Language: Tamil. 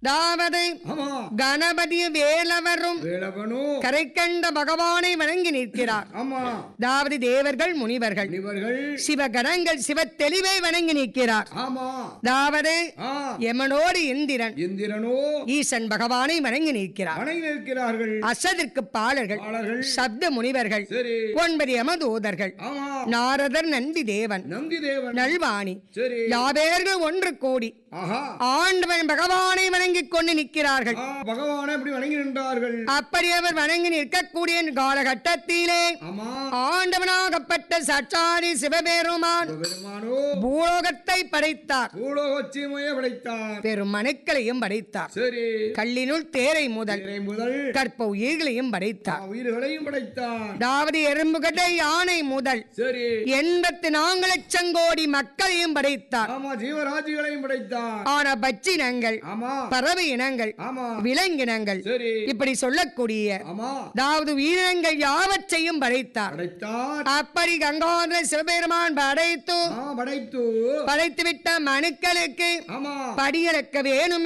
தாவது ஆமா கணபதி வேலவரும் வேலவனும் கரை கண்ட பகவானை வணங்கி நிற்கிறார் ஆமா அதாவது தேவர்கள் முனிவர்கள் முனிவர்கள் சிவகணங்கள் சிவ தெளிவை வணங்கி நிற்கிறார் ஆமா அதாவது ஆ யமனோடு இந்திரன் இந்திரனோ ஈசன் பகவானை வணங்கி நிற்கிறார் வணங்கி நிற்கிறார்கள் அசதிற்கு பாலர்கள் பாலர்கள் சப்த முனிவர்கள் சரி ஒன்பது யமதூதர்கள் ஆமா நாரதர் நந்தி தேவன் நந்தி தேவன் நல்வாணி சரி யாவேர்கள் ஒன்று கூடி ஆஹா ஆண்டவன் பகவானை வணங்கிக் கொண்டு நிற்கிறார்கள் ஆ, பகவானை இப்படி வணங்கி நின்றார்கள் அப்படி அவர் வணங்கி நிற்கக்கூடிய காலகட்டத்திலே ஆமா ஆண்டவனாகப்பட்ட சச்சாரி சிவபெருமான் பெருமானோ பூலோகத்தை படைத்தார் பூலோகச்சிமைய படைத்தார் பெரும் மனுக்களையும் படைத்தார் சரி கல்லினுள் தேரை முதல் திரை முதல் கற்ப உயிர்களையும் படைத்தார் உயிர்களையும் படைத்தார் அதாவது எறும்புகட்டை யானை முதல் சரி எண்பத்தி நான்கு லட்சம் கோடி மக்களையும் படைத்தார் ஆமா ஜீவராஜிகளையும் படைத்தார் ஆன பச்சினங்கள் ஆமா பறவை இனங்கள் ஆமா விலங்கினங்கள் சரி இப்படி சொல்லக்கூடிய ஆமா அதாவது உயிரினங்கள் யாவற்றையும் படைத்தார் படைத்தார் அப்படி கங்காதர சிவபெருமான் படைத்து ஆ படைத்து படைத்துவிட்ட மனுக்களுக்கு ஆமா படியிறக்க வேணும்